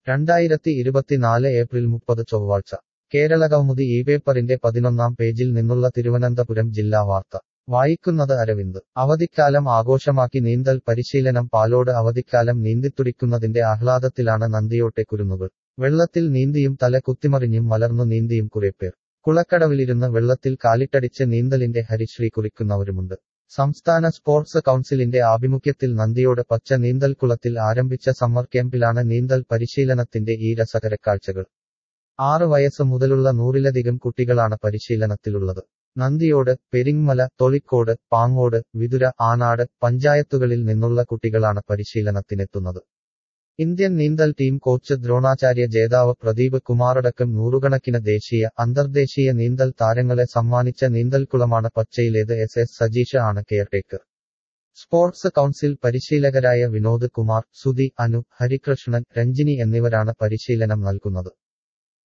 രണ്ടായിരത്തി ഇരുപത്തിനാല് ഏപ്രിൽ മുപ്പത് ചൊവ്വാഴ്ച കേരളകൗമുദി ഈ പേപ്പറിന്റെ പതിനൊന്നാം പേജിൽ നിന്നുള്ള തിരുവനന്തപുരം ജില്ലാ വാർത്ത വായിക്കുന്നത് അരവിന്ദ് അവധിക്കാലം ആഘോഷമാക്കി നീന്തൽ പരിശീലനം പാലോട് അവധിക്കാലം നീന്തിത്തുടിക്കുന്നതിന്റെ ആഹ്ലാദത്തിലാണ് നന്ദിയോട്ടെ കുരുന്നുകൾ വെള്ളത്തിൽ നീന്തിയും തല കുത്തിമറിഞ്ഞും മലർന്നു നീന്തിയും കുറേപ്പേർ കുളക്കടവിലിരുന്ന് വെള്ളത്തിൽ കാലിട്ടടിച്ച് നീന്തലിന്റെ ഹരിശ്രീ കുറിക്കുന്നവരുമുണ്ട് സംസ്ഥാന സ്പോർട്സ് കൗൺസിലിന്റെ ആഭിമുഖ്യത്തിൽ നന്ദിയോട് പച്ച നീന്തൽക്കുളത്തിൽ ആരംഭിച്ച സമ്മർ ക്യാമ്പിലാണ് നീന്തൽ പരിശീലനത്തിന്റെ ഈ രസകരക്കാഴ്ചകൾ ആറ് വയസ്സ് മുതലുള്ള നൂറിലധികം കുട്ടികളാണ് പരിശീലനത്തിലുള്ളത് നന്ദിയോട് പെരിങ്മല തൊളിക്കോട് പാങ്ങോട് വിതുര ആനാട് പഞ്ചായത്തുകളിൽ നിന്നുള്ള കുട്ടികളാണ് പരിശീലനത്തിനെത്തുന്നത് ഇന്ത്യൻ നീന്തൽ ടീം കോച്ച് ദ്രോണാചാര്യ ജേതാവ് പ്രദീപ് കുമാറടക്കം നൂറുകണക്കിന് ദേശീയ അന്തർദേശീയ നീന്തൽ താരങ്ങളെ സമ്മാനിച്ച നീന്തൽക്കുളമാണ് പച്ചയിലേത് എസ് എസ് സജീഷ ആണ് കെയർടേക്കർ സ്പോർട്സ് കൗൺസിൽ പരിശീലകരായ വിനോദ് കുമാർ സുധി അനു ഹരികൃഷ്ണൻ രഞ്ജിനി എന്നിവരാണ് പരിശീലനം നൽകുന്നത്